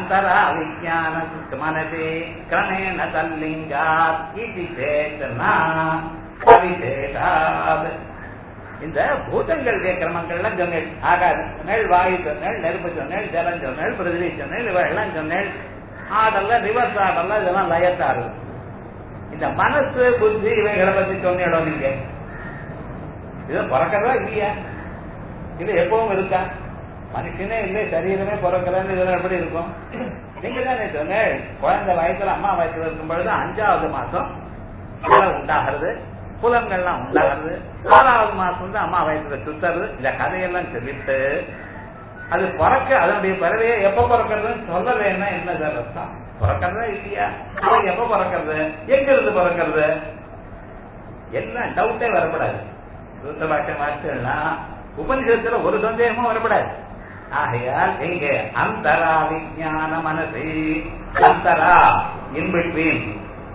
அந்தரா விஜான மனதே கிரமேண தல்லிங்காத் இது சேத்தனா அவிசேஷாத் இந்த பூதங்கள் கிரமங்கள்லாம் சொன்னேன் ஆகாது சொன்னேள் வாயு சொன்னேள் நெருப்பு சொன்னேள் ஜலம் சொன்னேள் பிருதிவி சொன்னேள் இவெல்லாம் சொன்னேள் ஆடெல்லாம் ரிவர்ஸ் ஆடெல்லாம் இதெல்லாம் லயத்தாரு இந்த மனசு புத்தி இவைகளை பத்தி சொன்னேடோ நீங்க இது பிறக்கிறதா இல்லையா இது எப்பவும் இருக்கா மனுஷனே இல்லை சரீரமே பிறக்கலன்னு இதெல்லாம் எப்படி இருக்கும் நீங்க தானே சொன்னேன் குழந்தை வயசுல அம்மா வயசுல இருக்கும் பொழுது அஞ்சாவது மாசம் உண்டாகிறது புலங்கள்லாம் உண்டாகிறது ஆறாவது மாசம் தான் அம்மா வயசுல சுத்துறது இந்த கதையெல்லாம் சொல்லிட்டு அது பிறக்க அதனுடைய பிறவையை எப்ப பிறக்கிறதுன்னு சொல்லலைன்னா என்ன சார் அர்த்தம் பிறக்கிறதா இல்லையா அவன் எப்ப பிறக்கிறது எங்க இருந்து பிறக்கிறது எல்லாம் டவுட்டே வரப்படாது சூத்த பாட்சம் வார்த்தைகள்னா உபனிஷத்துல ஒரு சந்தேகமும் வரப்படாது ஆகையால் எங்க அந்தரா விஜான மனசு அந்தரா இன் பிட்வீன்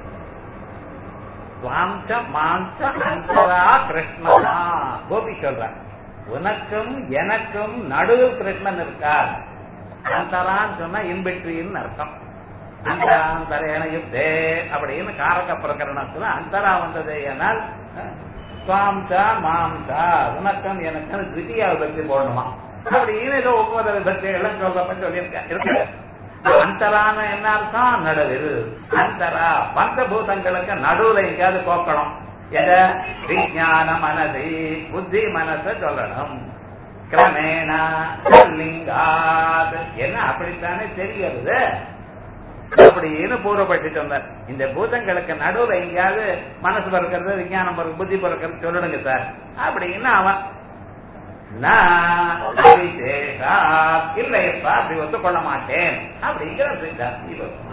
வாஞ்ச மாஞ்ச அந்தரா கிருஷ்ணனா கோபி சொல்ற உனக்கும் எனக்கும் நடுவில் கிருஷ்ணன் இருக்கார் அந்தரான்னு சொன்னா இன்பிட்வீன் அர்த்தம் அந்தராந்தரேன யுத்தே அப்படின்னு காரக பிரகரணத்துல அந்தரா வந்தது ஏனால் சுவாம்சா மாம்சா உனக்கும் எனக்கும் தித்தியா விபக்தி போடணுமா அப்படின்னு ஏதோ ஒவ்வொரு விபக்திகளும் சொல்றப்ப சொல்லியிருக்க இருக்கு அந்தரான என்ன அர்த்தம் நடுவில் அந்தரா பஞ்சபூதங்களுக்கு நடுவுல எங்கேயாவது போக்கணும் எத விஜான மனதை புத்தி மனசை சொல்லணும் கிரமேண லிங்காத் என்ன அப்படித்தானே தெரிகிறது அப்படின்னு பூர்வப்பட்டு சொன்னார் இந்த பூதங்களுக்கு நடுவுல எங்கேயாவது மனசு பிறக்கிறது விஞ்ஞானம் பிறகு புத்தி பிறக்கிறது சொல்லணுங்க சார் அப்படின்னு அவன் இல்லையப்பா அப்படி ஒத்துக்கொள்ள மாட்டேன் அப்படிங்கிற சித்தாந்தி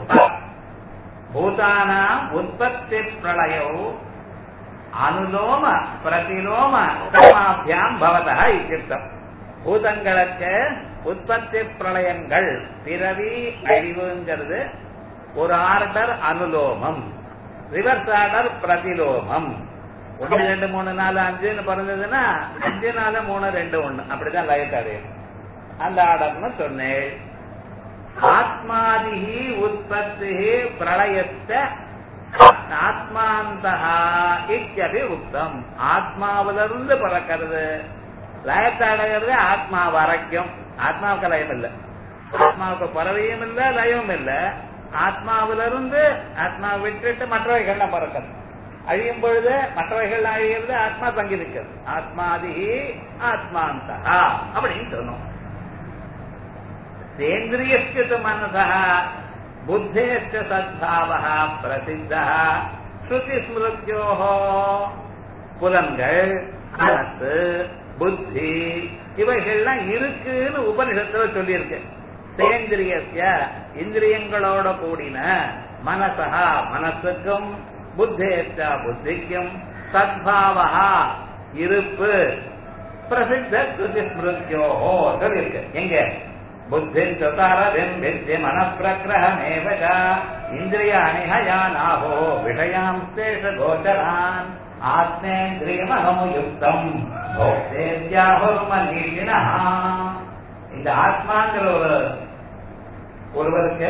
பூதானாம் உற்பத்தி பிரளயோ அனுலோம பிரதிலோம கர்மாபியாம் பவதா இத்திருத்தம் பூதங்களுக்கு உற்பத்தி பிரளயங்கள் பிறவி அழிவுங்கிறது ஒரு ஆர்டர் அனுலோமம் ரிவர்ஸ் ஆர்டர் பிரதிலோமம் ஒன்னு ரெண்டு மூணு நாலு அஞ்சுன்னு பிறந்ததுன்னா அஞ்சு நாலு மூணு ரெண்டு ஒண்ணு அப்படிதான் லயத் அடையும் அந்த ஆர்டர்னு சொன்னேன் ஆத்மாதிகி உற்பத்தி பிரளயத்தை ஆத்மாந்தகா இத்தியபி உத்தம் ஆத்மாவிலிருந்து பிறக்கிறது லயத்தை அடைகிறது ஆத்மா வரைக்கும் ஆத்மாவுக்கு லயம் இல்லை ஆத்மாவுக்கு பறவையும் இல்லை லயமும் இல்லை ஆத்மாவிலிருந்து ஆத்மா விட்டுட்டு மற்றவைகள்லாம் பிறக்கிறது அழியும் பொழுது மற்றவைகள் அழிகிறது ஆத்மா தங்கி நிற்கிறது ஆத்மாதி ஆத்மாந்தகா அப்படின்னு சொன்னோம் சேந்திரியஸ்கிருத மனசா புத்தேச்ச சத்பாவா பிரசித்தா ஸ்ருதி ஸ்மிருத்தியோஹோ புலன்கள் மனசு புத்தி இவைகள்லாம் இருக்குன்னு உபனிஷத்துல சொல்லியிருக்கு சேந்திரியஸ்ய இந்திரியங்களோட கூடின மனசா மனசுக்கும் புத்தேச்சா புத்திக்கும் சத்பாவா இருப்பு பிரசித்த ஸ்ருதி ஸ்மிருத்தியோஹோ சொல்லியிருக்கு எங்க புத்திம் சுதாரதிம் வித்ய மனப்பிரகிரகமேவ ச இந்திரியாணி ஹயானாஹோ விஷயாம் சேஷ கோச்சரான் ஆத்மேந்திரியமகமுயுக்தம் மனீஷினா இந்த ஆத்மாங்கிற ஒரு ஒருவருக்கு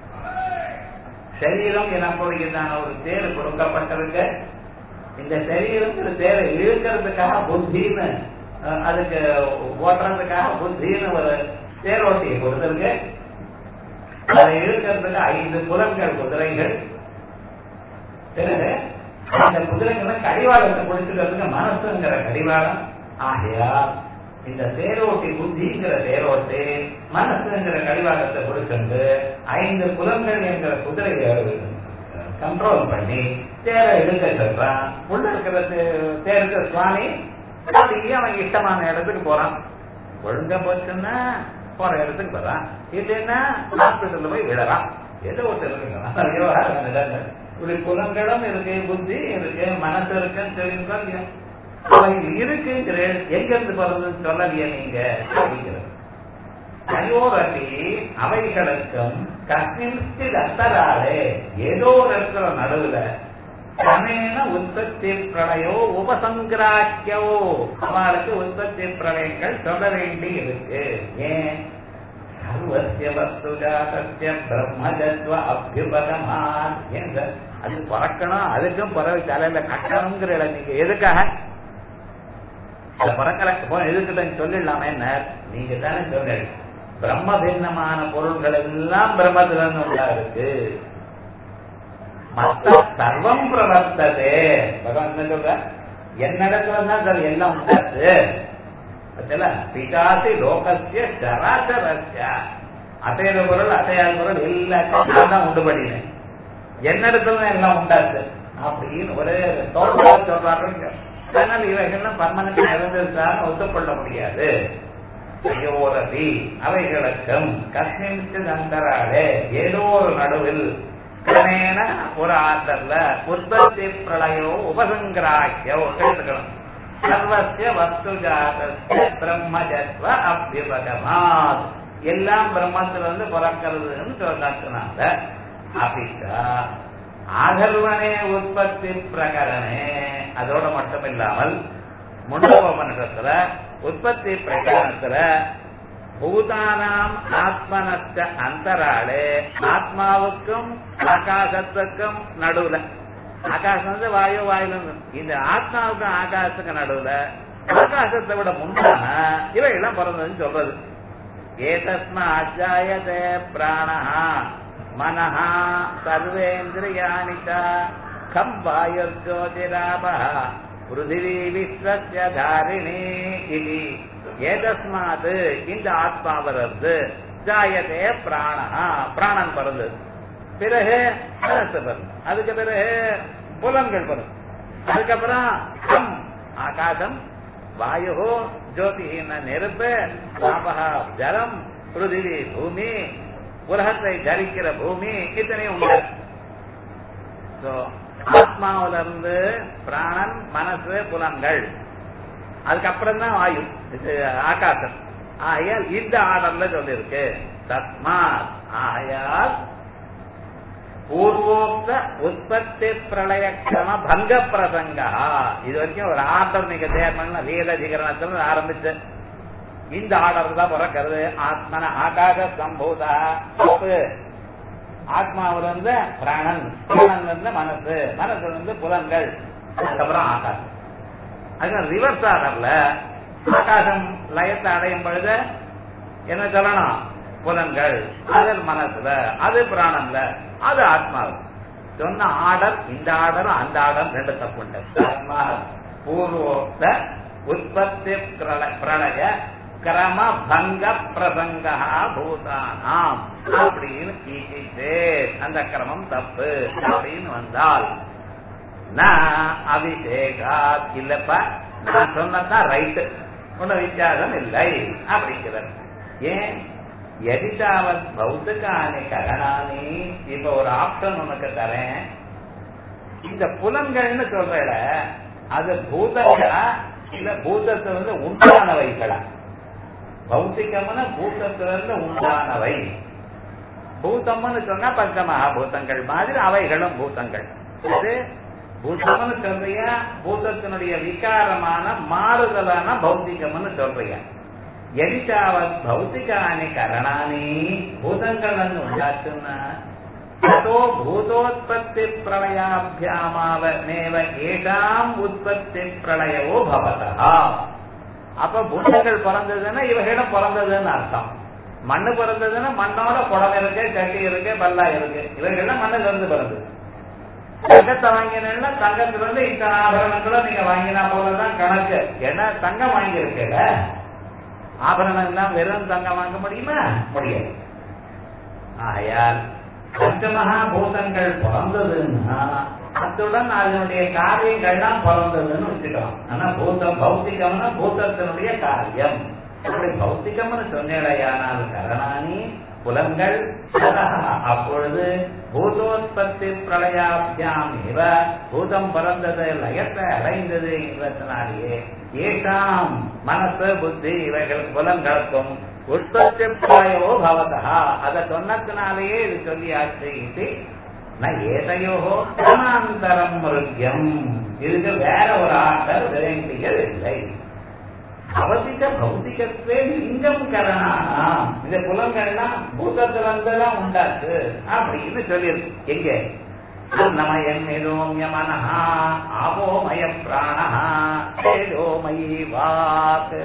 சரீரம் எனக்கூடியதான ஒரு தேர் கொடுக்கப்பட்டிருக்கு இந்த சரீரங்கிற தேரை இழுக்கிறதுக்காக புத்தின்னு அதுக்கு ஓட்டுறதுக்காக புத்தின்னு ஒரு தேரோட்டியை கொடுத்திருக்கு அதை இழுக்கிறதுக்கு ஐந்து புலன்கள் குதிரைகள் பிறகு அந்த குதிரைகளை கடிவாளத்தை கொடுத்துக்கிறதுக்கு மனசுங்கிற கடிவாளம் ஆகையா இந்த தேரோட்டி புத்திங்கிற தேரோட்டி மனசுங்கிற கடிவாளத்தை கொடுத்துட்டு ஐந்து புலன்கள் என்கிற குதிரையை கண்ட்ரோல் பண்ணி தேரை இழுக்க சொல்றான் உள்ள இருக்கிற தேருக்கு சுவாமி அப்படியே அவன் இஷ்டமான இடத்துக்கு போறான் ஒழுங்க போச்சுன்னா போற இடத்துக்கு வரான் இல்லைன்னா ஹாஸ்பிட்டல்ல போய் விழறான் ஏதோ ஒருத்தர் இருக்கு இப்படி புலங்களும் இருக்கு புத்தி இருக்கு மனசு இருக்குன்னு தெரியுங்க அவைகள் இருக்குங்கிற எங்க இருந்து பிறந்ததுன்னு சொல்லலையே நீங்க அப்படிங்கிறது அயோரதி அவைகளுக்கும் கஸ்மின் அத்தராலே ஏதோ ஒரு இடத்துல நடுவுல கிரமேண உற்பத்தி பிரளயோ உபசங்கிராக்கியோ அவளுக்கு உற்பத்தி பிரளயங்கள் சொல்ல வேண்டி இருக்கு ஏன் சர்வசிய வஸ்து ஜாதஸ்ய பிரம்மஜத்வ அபியுபகமான் என்ற அது பறக்கணும் அதுக்கும் பறவை தலையில கட்டணுங்கிற நீங்க எதுக்காக அது பறக்கல போ எதுக்கிட்ட சொல்லிடலாமே என்ன நீங்க தானே சொல்ல பிரம்ம பின்னமான பொருள்கள் எல்லாம் பிரம்மத்துல இருந்து உண்டா இருக்கு மத்த சர்வம் பிரவர்த்ததே பகவான் என்ன சொல்ற என்னிடத்துல தான் சார் எல்லாம் உண்டாச்சு பத்தில பிகாசி லோகசிய சராசரஸ்ய அசைத பொருள் அசையாத பொருள் எல்லாத்தையும் தான் உண்டு பண்ணினேன் என்னிடத்துல தான் எல்லாம் உண்டாச்சு அப்படின்னு ஒரே தோற்றமா சொல்றாங்க அதனால இவைகள்லாம் பர்மனன்ட் இருந்திருக்கான்னு ஒத்துக்கொள்ள முடியாது ஐயோரதி அவைகளுக்கும் கஸ்மின் அந்தராலே ஏதோ ஒரு நடுவில் கிரமேண ஒரு ஆர்டர்ல உற்பத்தி பிரளயோ உபசங்கிராக்கியோ கேட்டுக்கணும் சர்வசிய வஸ்து ஜாதஸ்ய பிரம்மஜத்வ அபியுபகமாத் எல்லாம் பிரம்மத்துல இருந்து பிறக்கிறதுன்னு சொன்னாங்க அபிஷா ஆகர்வனே உற்பத்தி பிரகரணே அதோட மட்டும் இல்லாமல் முண்டோபனிஷத்துல உற்பத்தி பிரகரணத்துல பூதானாம் ஆத்மனஸ்த அந்தராளே ஆத்மாவுக்கும் ஆகாசத்துக்கும் நடுவுல ஆகாசம் வந்து வாயு வாயுல இந்த ஆத்மாவுக்கும் ஆகாசத்துக்கு நடுவுல ஆகாசத்தை விட முன்னான இவையெல்லாம் பிறந்ததுன்னு சொல்றது ஏதஸ்மா அஜாயதே பிராணஹா மனஹா சர்வேந்திரியாணி கம் வாயுர்ஜோதிராபः பிருத்திவி விஸ்வஸ்ய தாரிணி இது ஏதஸ்மாத் இந்த ஆத்மாவிலிருந்து ஜாயதே பிராணஹா பிராணன் பிறந்தது பிறகு மனசு பிறந்தது அதுக்கு பிறகு புலன்கள் பிறந்தது அதுக்கப்புறம் கம் ஆகாசம் வாயு ஜோதிஹீன நெருப்பு பாபகா ஜலம் பிருத்திவி பூமி உலகத்தை தரிக்கிற பூமி இத்தனையும் உண்டு ஆத்மாவில இருந்து பிராணன் மனசு புலன்கள் அதுக்கப்புறம் தான் வாயு இது ஆகாசம் ஆகையால் இந்த ஆர்டர்ல சொல்லிருக்கு தஸ்மாத் ஆகையால் பூர்வோக்த உற்பத்தி பிரளயக்கிரம பங்க பிரசங்கா இது வரைக்கும் ஒரு ஆர்டர் நீங்க தேர்மன்னா வேததிகரணத்துல ஆரம்பிச்சு இந்த ஆர்டர் தான் பிறக்கிறது ஆத்மன ஆகாச சம்பூதா தப்பு ஆத்மாவில இருந்து பிராணன் பிராணன் இருந்து மனசு மனசுல இருந்து புலன்கள் அதுக்கப்புறம் ஆகாசம் அது ரிவர்ஸ் ஆர்டர்ல ஆகாசம் லயத்தை அடையும் பொழுது என்ன சொல்லணும் புலன்கள் அது மனசுல அது பிராணம்ல அது ஆத்மாவு சொன்ன ஆர்டர் இந்த ஆர்டர் அந்த ஆர்டர் ரெண்டு தப்பு உண்டு ஆத்மா பூர்வோக்த உற்பத்தி பிரளய கிரம பங்க பிரசங்க பூதானாம் அப்படின்னு கீச்சிட்டு அந்த கிரமம் தப்பு அப்படின்னு வந்தால் அபிஷேகா இல்லப்ப நான் சொன்னதான் ரைட்டு ஒன்னும் வித்தியாசம் இல்லை அப்படிங்கிறது ஏன் எதிதாவத் பௌத்திகானி கரணானி இப்ப ஒரு ஆப்ஷன் உனக்கு தரேன் இந்த புலன்கள்னு சொல்ற அது பூதங்களா இல்ல பூதத்தை வந்து உண்டானவைகளா பௌத்திகம்னா பூதத்திலிருந்து உண்டானவை பூதம்னு சொன்னா பஞ்சமகாபூதங்கள் மாதிரி அவைகளும் பூதங்கள் அது பூதம்னு சொல்றியா பூதத்தினுடைய விகாரமான மாறுதலான பௌத்திகம்னு சொல்றியா எதிச்சாவத் பௌத்திகானி கரணானி பூதங்கள் உண்டாச்சுன்னா தோ பூதோத்பத்தி பிரளயாபியாமாவமேவ ஏகாம் உற்பத்தி பிரளயவோ பவதா அப்ப பூதங்கள் பிறந்ததுன்னா இவைகளும் பிறந்ததுன்னு அர்த்தம் மண்ணு பிறந்ததுன்னா மண்ணோட குடம் இருக்கு சட்டி இருக்கு பல்லா இருக்கு இவைகள்லாம் மண்ணுல இருந்து பிறந்தது தங்கத்தை வாங்கினா தங்கத்துல இருந்து இத்தனை ஆபரணங்களும் நீங்க வாங்கினா போலதான் கணக்கு ஏன்னா தங்கம் வாங்கி இருக்கல ஆபரணம் எல்லாம் வெறும் தங்கம் வாங்க முடியுமா முடியாது ஆயால் பஞ்சமகா பூதங்கள் பிறந்ததுன்னா அத்துடன் அதனுடைய காரியங்கள்லாம் பிறந்ததுன்னு வச்சுக்கலாம் ஆனா பூதம் பௌத்திகம்னா பூதத்தினுடைய காரியம் அப்படி பௌத்திகம்னு சொன்னேடையானால் கரணானி புலன்கள் அப்பொழுது பூதோத்பத்தி பிரளயாபியாம் இவ பூதம் பிறந்தது லயத்தை அடைந்தது என்பதனாலேயே ஏஷாம் மனசு புத்தி இவைகள் புலன்களுக்கும் உற்பத்தி பிரளயோ பவதா அதை சொன்னதுனாலேயே இது சொல்லியாச்சு இது ஏதையோ அனாந்தரம் மிருத்தியம் இதுக்கு வேற ஒரு ஆர்டர் வேண்டியது இல்லை அவசிக்க பௌத்திகத்துவே லிங்கம் கரணா இந்த புலங்கள்லாம் பூதத்துல இருந்தெல்லாம் உண்டாச்சு அப்படின்னு சொல்லியிருக்கு எங்க அன்னமயம் மேலோமிய மனஹா ஆவோமய பிராணஹா தேஜோமயி வாக்கு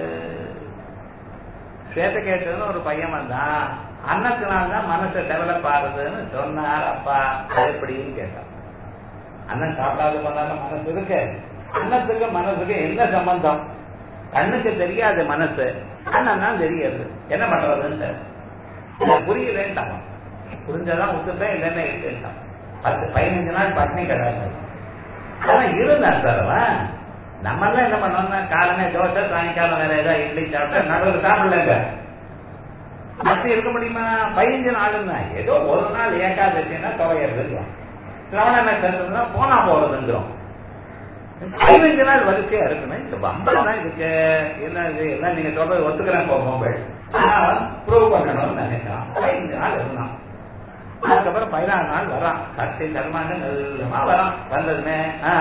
ஸ்வேதகேட்டுன்னு ஒரு பையன் வந்தான் அன்னத்தினால்தான் மனசு டெவலப் ஆகுதுன்னு சொன்னார் அப்பா அது எப்படின்னு கேட்டான் அண்ணன் சாப்பிடாத பண்ணாலும் மனசு இருக்கு அன்னத்துக்கு மனசுக்கு என்ன சம்பந்தம் கண்ணுக்கு தெரியாது மனசு அண்ணன் தான் தெரியாது என்ன பண்றதுன்னு புரியலேன்ட்டான் புரிஞ்சதான் விட்டுட்டேன் இல்லைன்னா இருக்குன்ட்டான் பத்து பதினஞ்சு நாள் பட்னி கிடையாது ஆனா இருந்தான் சார் அவன் நம்ம எல்லாம் என்ன பண்ணோம்னா காலமே தோசை சாயங்காலம் வேற ஏதாவது இட்லி சாப்பிட்டா நடுவில் சாப்பிடலங்க அப்படி இருக்க முடியுமா பதினஞ்சு நாள் தான் ஏதோ ஒரு நாள் ஏகாதசின்னா துவையிறது சிரவண நட்சத்திரம்னா போனா போறதுங்கிறோம் பதினஞ்சு நாள் வரிசையா இருக்கணும் இந்த வம்பல் தான் இதுக்கு என்ன இது எல்லாம் நீங்க சொல்றது ஒத்துக்கிறேன் போகும்போது ப்ரூவ் பண்ணணும்னு நினைக்கிறான் பதினஞ்சு நாள் இருந்தான் அதுக்கப்புறம் பதினாறு நாள் வரான் கட்டி தர்மான நல்லமா வரான் வந்ததுமே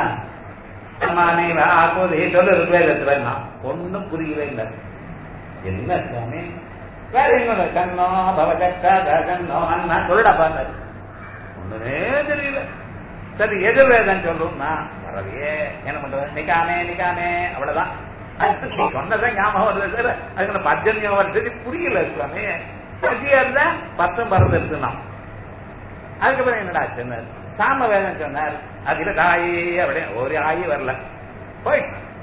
ஆமானே ஆக்குவதே சொல்லு ருக்வேதத்துல நான் ஒன்னும் புரியவே இல்லை என்ன சுவாமி வேற எங்க கண்ணோ பவகட்டா கண்ணோ அண்ணா சொல்லடா பார்த்தாரு ஒண்ணுமே தெரியல சரி எதிர்வேதம் சொல்லும்னா வரலையே என்ன பண்றது நிக்காமே நிக்காமே அவ்வளவுதான் நீ சொன்னதான் ஞாபகம் வருது சார் அதுக்கு பஞ்சன்யம் வருது புரியல சுவாமி பசியா இருந்தா பத்தும் பறந்து நான் அதுக்கப்புறம் என்னடா சொன்னார் சாம வேதம் சொன்னார் அதுல காயி அப்படியே ஒரு ஆயி வரல போய்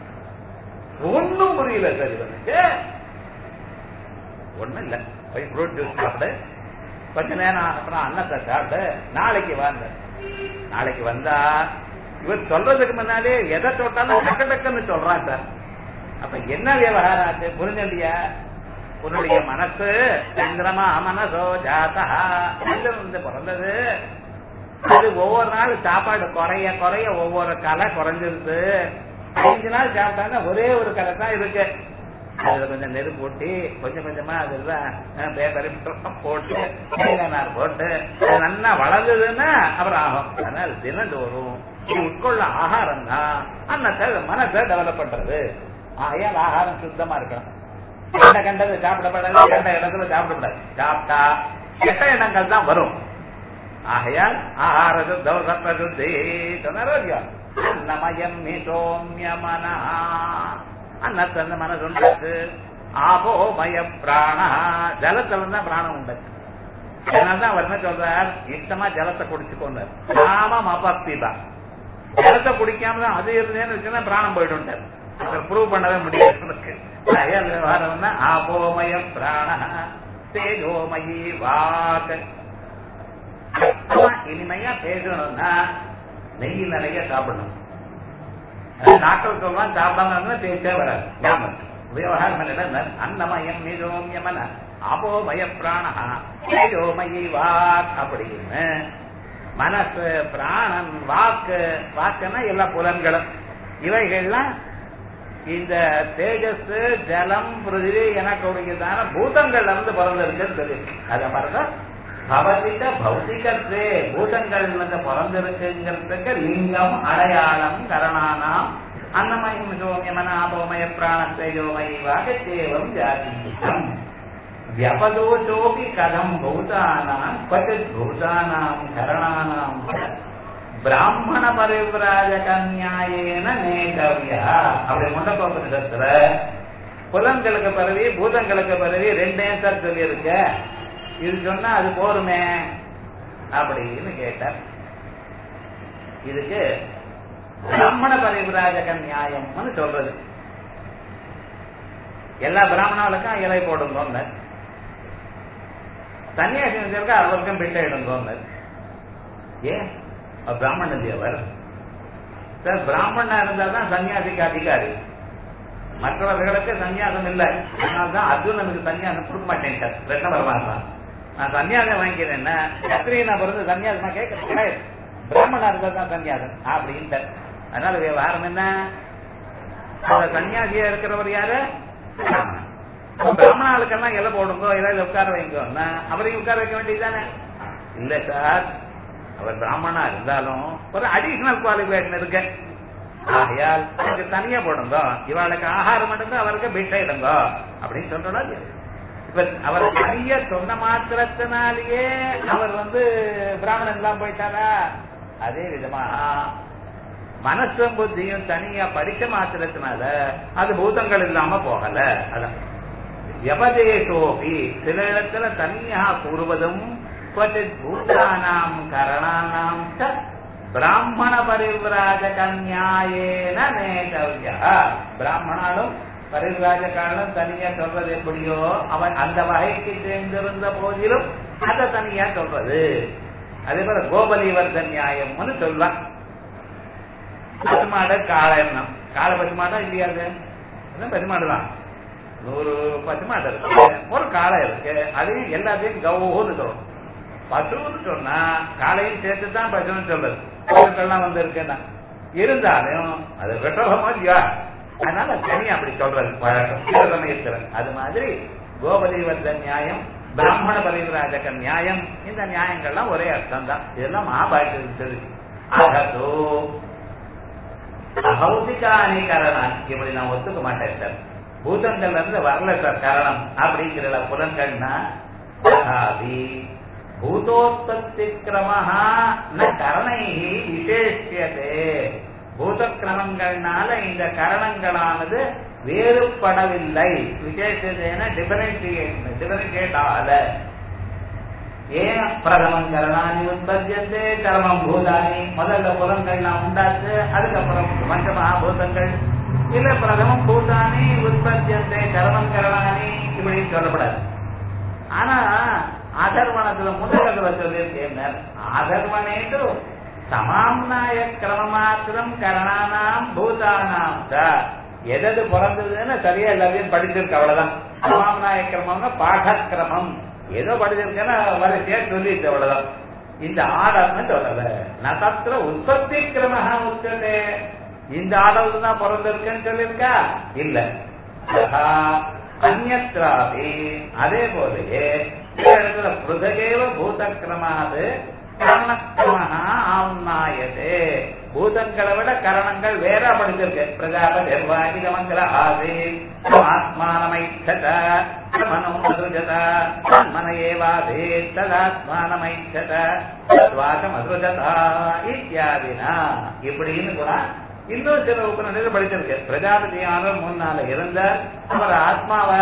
ஒன்னும் புரியல சார் இவனுக்கு ஒண்ணும் இல்ல போய் ஃப்ரூட் ஜூஸ் சாப்பிடு கொஞ்ச நேரம் அப்புறம் அன்னத்தை சாப்பிட்டு நாளைக்கு வாங்க நாளைக்கு வந்தா இவர் சொல்றதுக்கு முன்னாலே எதை தொட்டாலும் டக்கு டக்குன்னு சொல்றான் சார் அப்ப என்ன விவகாரம் ஆச்சு புரிஞ்சலையா உன்னுடைய மனசு சந்திரமா மனசோ ஜாதா இருந்து பிறந்தது அது ஒவ்வொரு நாள் சாப்பாடு குறைய குறைய ஒவ்வொரு கலை குறைஞ்சிருது அஞ்சு நாள் சாப்பிட்டாங்க ஒரே ஒரு கலை தான் இருக்கு அதுல கொஞ்சம் நெருப்பு போட்டி கொஞ்சம் கொஞ்சமா அதுல பேப்பர் போட்டு தேங்காய் போட்டு அது நல்லா வளர்ந்ததுன்னா அப்புறம் ஆகும் அதனால தினந்தோறும் நீ உட்கொள்ள ஆகாரம் தான் அன்னத்தை மனசை டெவலப் பண்றது ஆகையால் ஆகாரம் சுத்தமா இருக்கணும் கண்ட கண்டது சாப்பிடப்படாது கண்ட இடத்துல சாப்பிடப்படாது சாப்பிட்டா கெட்ட எண்ணங்கள் தான் வரும் ஆகையால் ஆகார சுத்தம் சத்த சுத்தி சொன்னாரோ இல்லையா அன்னமயம் சோமியமனா அன்னத்தை அந்த மனசு உண்டாச்சு ஆபோமய பிராண ஜலத்துல தான் பிராணம் உண்டாச்சு அதனால்தான் அவர் என்ன சொல்றார் இஷ்டமா ஜலத்தை குடிச்சுக்கொண்டார் நாமம் அபஸ்திதா ஜலத்தை குடிக்காம தான் அது இருந்தேன்னு வச்சுன்னா பிராணம் போயிட்டு ப்ரூவ் பண்ணவே முடியாது விவகாரம்னா ஆபோமய பிராண தேஜோமயி வாக் இனிமையா பேசணும்னா நெய் நிறைய சாப்பிடணும் டாக்டர் சொல்றான் சாப்பிடாம இருந்தா பேச்சே வராது ஞாபகம் விவகாரம் என்ன அன்னமயம் நிஜோமியமன அபோமய பிராணா தேஜோமயி வாக் அப்படின்னு மனசு பிராணன் வாக்கு வாக்குன்னா எல்லா புலன்களும் இவைகள்லாம் இந்த தேஜஸ் ஜலம் பிருதிவி எனக்கூடியதான பூதங்கள்ல இருந்து பிறந்திருக்குன்னு சொல்லி அதை மாதிரிதான் பவதிக பௌத்திகத்தே பூதங்கள் இருந்து பிறந்திருக்குங்கிறதுக்கு லிங்கம் அடையாளம் கரணானாம் அன்னமயம் சோமியமன ஆபோமய பிராணத்தேஜோமயி வாகத்தேவம் ஜாதீயம் வியபதோஷோபி கதம் பூதானாம் क्वचित् பூதானாம் கரணானாம் பிராமண பரிவிராஜக நியாயேன நேகவியா அப்படி முண்டகோபனிஷத்துல புலன்களுக்கு பரவி பூதங்களுக்கு பரவி ரெண்டே சார் சொல்லியிருக்க இது சொன்னா அது போருமே அப்படின்னு கேட்டார் இதுக்கு பிராமண பரிவிராஜக நியாயம்னு சொல்றது எல்லா பிராமணர்களுக்கும் இலை போடுங்கன்னு சன்னியாசி அவருக்கும் பிட்டை இடுங்கன்னு ஏன் பிராமண தேவர் சார் பிராமணா இருந்தா தான் சன்னியாசிக்கு அதிகாரி மற்றவர்களுக்கு சன்னியாசம் இல்லை அதனால்தான் அர்ஜுனனுக்கு சன்னியாசம் கொடுக்க மாட்டேன் கிருஷ்ண பரமாத்மா நான் சன்னியாசம் வாங்கிக்கிறேன்னா கத்திரியை நான் பிறந்து சன்னியாசமா கேட்க கிடையாது பிராமணா இருந்தா தான் சன்னியாசம் அப்படின்ட்டு அதனால விவகாரம் என்ன சன்னியாசியா இருக்கிறவர் யாரு பிராமணாளுக்கெல்லாம் எல்லாம் போடுங்கோ ஏதாவது உட்கார வைங்கோன்னா அவரையும் உட்கார வைக்க வேண்டியதுதானே இல்ல சார் அவர் பிராமணா இருந்தாலும் ஒரு அடிஷனல் குவாலிஃபிகேஷன் இருக்கு ஆகையால் அவருக்கு தனியா போடுங்க இவாளுக்கு ஆகாரம் மட்டும் அவருக்கு பிட்டை இடுங்க அப்படின்னு சொல்றா இப்ப அவர் தனியா சொன்ன மாத்திரத்தினாலேயே அவர் வந்து பிராமணன் எல்லாம் போயிட்டாரா அதே விதமா மனசும் புத்தியும் தனியா படிச்ச மாத்திரத்தினால அது பூதங்கள் இல்லாம போகல அதான் வியபதேசோபி சில இடத்துல தனியா கூறுவதும் क्वचित् பூதானாம் கரணானாம் ச பிராமண பரிவிராஜக நியாயேன நேதவ்யா பிராமணாலும் பரிவிராஜகாலும் தனியா சொல்றது எப்படியோ அவன் அந்த வகைக்கு சேர்ந்திருந்த போதிலும் அதை தனியா சொல்றது அதே போல கோபலிவர்த நியாயம்னு சொல்வான் பசுமாடு காளை எண்ணம் காளை பசுமாடா இல்லையா அது அதான் பசுமாடு தான் நூறு பசுமாடு இருக்கு ஒரு காளை இருக்கு அதையும் எல்லாத்தையும் கவுன்னு சொல்லணும் பசுன்னு சொன்னா காலையும் சேர்த்து தான் பசுன்னு சொல்றது பசுக்கள்லாம் வந்து இருக்குன்னா இருந்தாலும் அது விட்டோகமா இல்லையா அதனால தனியா அப்படி சொல்றது பழக்கம் சில சமயத்துல அது மாதிரி கோபதி வந்த நியாயம் பிராமண பரிவராஜக நியாயம் இந்த நியாயங்கள்லாம் ஒரே அர்த்தம் தான் இதெல்லாம் மகாபாரதத்தில் தெரிஞ்சு அகதோ அபௌதிகானி கரணம் இப்படி நான் ஒத்துக்க மாட்டேன் சார் பூதங்கள்ல இருந்து வரல சார் கரணம் அப்படிங்கிற புலன்கள்னா ததாபி பூதோத்பத்தி கிரமஹா ந கரணை விசேஷியதே பூத கிரமங்கள்னால இந்த கரணங்களானது வேறுபடவில்லை விசேஷதேன டிஃபரன்சியேட் டிஃபரன்சியேட் ஆகல ஏன் பிரதமம் கரணானி உற்பத்தியந்தே கர்மம் பூதானி முதல்ல புலங்கள்லாம் உண்டாச்சு அதுக்கப்புறம் பஞ்சமகா பூதங்கள் இல்ல பிரதமம் பூதானி உற்பத்தியந்தே கர்மம் கரணானி இப்படின்னு சொல்லப்படாது ஆனா அதர்வணத்துல முதல்ல சொல்லியிருக்கேன் அதர்வணேட்டு சமாம்னாய கிரமமாத்திரம் கரணானாம் பூதானாம் எதது பிறந்ததுன்னு சரியா எல்லாத்தையும் படிச்சிருக்கு அவ்வளவுதான் சமாம்னாய கிரமம்னா பாடக்கிரமம் ஏதோ படிச்சிருக்கேன்னா வரிசையா சொல்லிட்டு அவ்வளவுதான் இந்த ஆர்டர்னு சொல்லல நதத்திர உற்பத்தி கிரமஹா உச்சதே இந்த ஆர்டர் தான் பிறந்திருக்குன்னு சொல்லியிருக்கா இல்ல அந்நத்ராபி அதே போலயே இடத்துல புருதகேவ பூதக்கிரமாது கரணக்கிரமஹா ஆம்னாயதே பூதங்களை விட கரணங்கள் வேற படிச்சிருக்கு பிரஜாபதி நிர்வாகிதமங்கல ஆசி ஆத்மானமைச்சத மனோமதுஜத மன ஏவாதே ததாத்மானமைச்சத வாசமதுஜதா இத்தியாதினா இப்படின்னு கூட இன்னும் சில உபநிலையில் படிச்சிருக்கு பிரஜாபதியானவர் முன்னால இருந்த அவர் ஆத்மாவை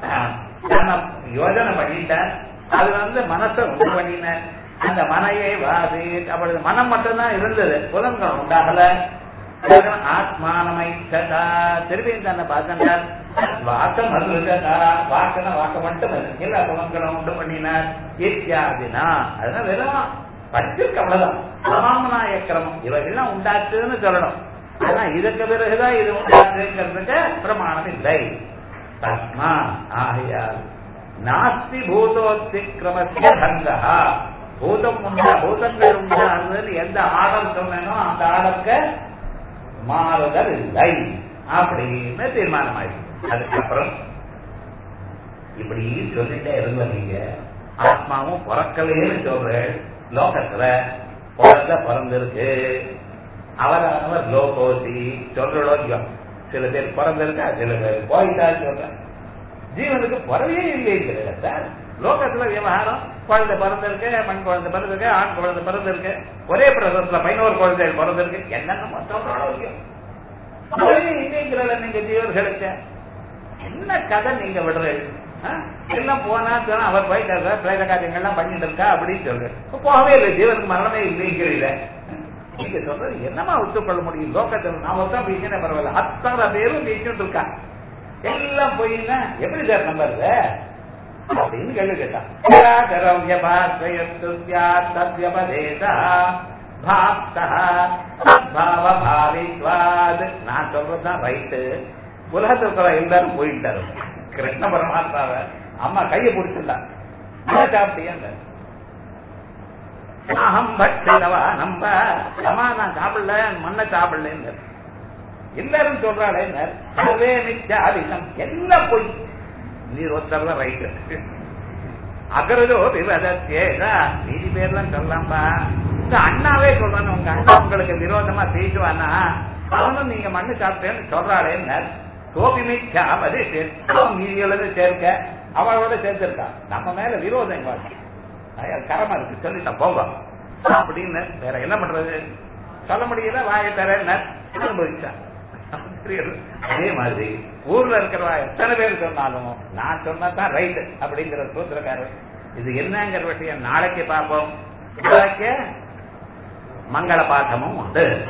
யோஜனை பண்ணிட்டார் அது வந்து மனசை உண்டு பண்ணின அந்த மனையை வாசி அப்பொழுது மனம் மட்டும்தான் இருந்தது புலன்கள் உண்டாகல ஆத்மானமை சதா திருப்பி தன்னை பார்த்தார் வாக்கம் அருள்கதா வாக்கன வாக்க மட்டும் எல்லா புலன்களும் உண்டு பண்ணினார் இத்தியாதினா அதனால வெறும் படிச்சிருக்க அவ்வளவுதான் சமாமனாய கிரமம் இவைகள்லாம் உண்டாச்சுன்னு சொல்லணும் ஆனா இதுக்கு பிறகுதான் இது உண்டாச்சுங்கிறதுக்கு பிரமாணம் இல்லை தஸ்மா ஆகையால் நாஸ்தி பூதோத்திக்கிரமத்திய பங்கா பூதம் உண்டா பூதங்கள் உண்டானது எந்த ஆடம் சொன்னோ அந்த ஆடக்க மாறுதல் இல்லை அப்படின்னு தீர்மானம் ஆயிடுச்சு அதுக்கப்புறம் இப்படி சொல்லிட்டே இருந்த நீங்க ஆத்மாவும் பிறக்கலையேன்னு சொல்றேன் லோகத்துல குழந்தை பிறந்திருக்கு அவர் அவர் லோகோசி சொல்றோம் சில பேர் பிறந்திருக்கா சில பேர் போயிட்டா சொல்ற ஜீவனுக்கு பிறவே இல்லைங்கிறத சார் லோகத்துல விவகாரம் குழந்தை பிறந்திருக்கு பெண் குழந்தை பிறந்திருக்கு ஆண் குழந்தை பிறந்திருக்கு ஒரே பிரசத்துல பதினோரு குழந்தைகள் பிறந்திருக்கு என்னென்ன சொல்றோம் இல்லைங்கிறத நீங்க ஜீவர்களுக்கு என்ன கதை நீங்க விடுறீங்க எல்லாம் போனா அவர் போயிட்டாரு பிரேத காரியங்கள்லாம் பண்ணிட்டு இருக்கா அப்படின்னு சொல்ற போகவே இல்லை ஜீவனுக்கு மரணமே இல்லைங்கிறீங்க நீங்க சொல்றது என்னமா ஒத்துக்கொள்ள முடியும் லோகத்தில் நான் ஒருத்தன் பேசினே பரவாயில்ல அத்தனை பேரும் பேசிட்டு இருக்கா எல்லாம் போயின்னா எப்படி சார் நம்புறது அப்படின்னு கேள்வி கேட்டான் நான் சொல்றதுதான் ரைட்டு உலகத்தில் இருக்கிற எல்லாரும் போயிட்டாரு கிருஷ்ண பரமாத்மாவ அம்மா கையை பிடிச்சிருந்தா சாப்பிட்டியா அகம் பட்சிதவா நம்ப அம்மா நான் சாப்பிடல மண்ணை சாப்பிடல எல்லாரும் சொல்றாளே சர்வே மித்யாதிகம் எல்லாம் போய் நீர் ஒருத்தர் தான் ரைட்டு அகரதோ விவதத்தேதா மீதி பேர்லாம் சொல்லலாம்பா இந்த அண்ணாவே சொல்றாங்க உங்க அண்ணா உங்களுக்கு விரோதமா பேசுவானா அவனும் நீங்க மண்ணு சாப்பிட்டேன்னு சொல்றாளேன்னு கோபி மிச்சா அது மீதியிலிருந்து சேர்க்க அவளோட சேர்த்திருக்கா நம்ம மேல விரோதம் எங்க கரமா இருக்கு சொல்லிட்டா போங்க அப்படின்னு வேற என்ன பண்றது சொல்ல முடியல வாயை தரேன் அனுபவிச்சான் அதே மாதிரி ஊர்ல இருக்கிறவா எத்தனை பேர் சொன்னாலும் நான் சொன்னதான் ரைட் அப்படிங்கிற சூத்திரக்காரர் இது என்னங்கிற விஷயம் நாளைக்கு பார்ப்போம் நாளைக்கு மங்கள பாட்டமும் உண்டு